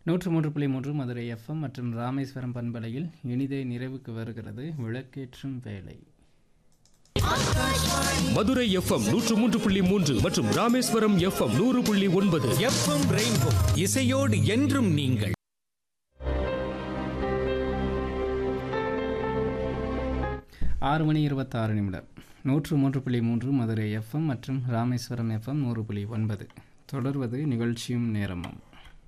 நூற்று மூன்று புள்ளி மூன்று மதுரை எஃப்எம் மற்றும் ராமேஸ்வரம் பண்பலையில் இனிதே நிறைவுக்கு வருகிறது விளக்கேற்றும் வேலை மதுரை எஃப்எம் நூற்று மூன்று புள்ளி மூன்று மற்றும் ராமேஸ்வரம் எஃப்எம் நூறு புள்ளி ஒன்பது எஃப்எம் ரெயின்போ இசையோடு என்றும் நீங்கள் ஆறு மணி இருபத்தாறு நிமிடம் நூற்று மூன்று புள்ளி மூன்று மதுரை எஃப்எம் மற்றும் ராமேஸ்வரம் எஃப்எம் நூறு புள்ளி ஒன்பது தொடர்வது நிகழ்ச்சியும் நேரமும்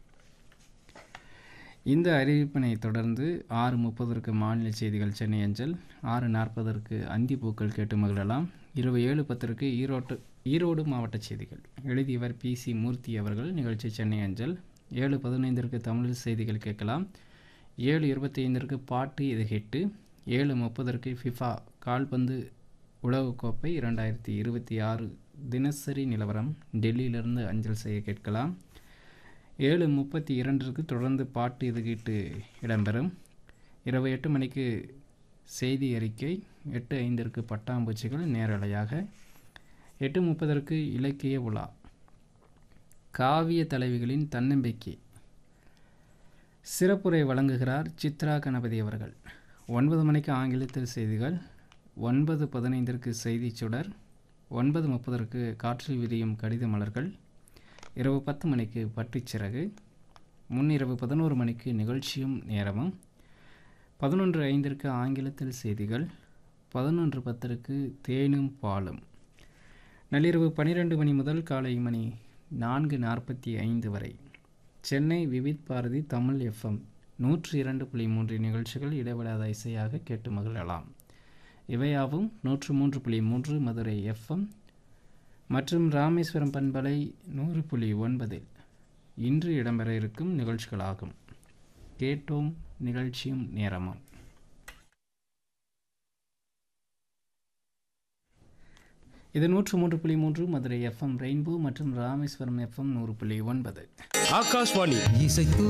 இந்த அறிவிப்பினை தொடர்ந்து ஆறு முப்பதற்கு மாநில செய்திகள் சென்னை அஞ்சல் ஆறு நாற்பதற்கு அந்தி பூக்கள் கேட்டு மகிழலாம் இரவு ஏழு பத்திற்கு ஈரோட்டு ஈரோடு மாவட்ட செய்திகள் எழுதியவர் பி சி மூர்த்தி அவர்கள் நிகழ்ச்சி சென்னை அஞ்சல் ஏழு பதினைந்திற்கு தமிழ் செய்திகள் கேட்கலாம் ஏழு இருபத்தி ஐந்திற்கு பாட்டு இது ஹிட்டு ஏழு முப்பதற்கு ஃபிஃபா கால்பந்து உலகக்கோப்பை இரண்டாயிரத்தி இருபத்தி ஆறு தினசரி நிலவரம் டெல்லியிலிருந்து அஞ்சல் செய்ய கேட்கலாம் ஏழு முப்பத்தி இரண்டிற்கு தொடர்ந்து பாட்டு இதுகிட்டு இடம்பெறும் இரவு எட்டு மணிக்கு செய்தி அறிக்கை எட்டு ஐந்திற்கு பட்டாம்பூச்சிகள் நேரலையாக எட்டு முப்பதற்கு இலக்கிய உலா காவிய தலைவிகளின் தன்னம்பிக்கை சிறப்புரை வழங்குகிறார் சித்ரா கணபதி அவர்கள் ஒன்பது மணிக்கு ஆங்கிலத்தில் செய்திகள் ஒன்பது பதினைந்திற்கு செய்திச் சுடர் ஒன்பது முப்பதற்கு காற்றில் விரியும் கடித மலர்கள் இரவு பத்து மணிக்கு பட்டுச்சிறகு முன்னிரவு பதினோரு மணிக்கு நிகழ்ச்சியும் நேரமும் பதினொன்று ஐந்திற்கு ஆங்கிலத்தில் செய்திகள் பதினொன்று பத்திற்கு தேனும் பாலும் நள்ளிரவு பன்னிரெண்டு மணி முதல் காலை மணி நான்கு நாற்பத்தி ஐந்து வரை சென்னை விவித் பாரதி தமிழ் எஃப்எம் நூற்றி இரண்டு புள்ளி மூன்று நிகழ்ச்சிகள் இடைவிடாத இசையாக கேட்டு மகிழலாம் இவையாவும் நூற்று மூன்று புள்ளி மூன்று மதுரை எஃப்எம் மற்றும் ராமேஸ்வரம் பண்பலை நூறு புள்ளி ஒன்பதில் இன்று இடம்பெற இருக்கும் நிகழ்ச்சிகளாகும் கேட்டோம் நிகழ்ச்சியும் நேரமும் இது நூற்று மூன்று புள்ளி மூன்று மதுரை எஃப்எம் ரெயின்போ மற்றும் ராமேஸ்வரம் எஃப்எம் நூறு புள்ளி ஒன்பது ஆகாஷ்வாணி இசைத்து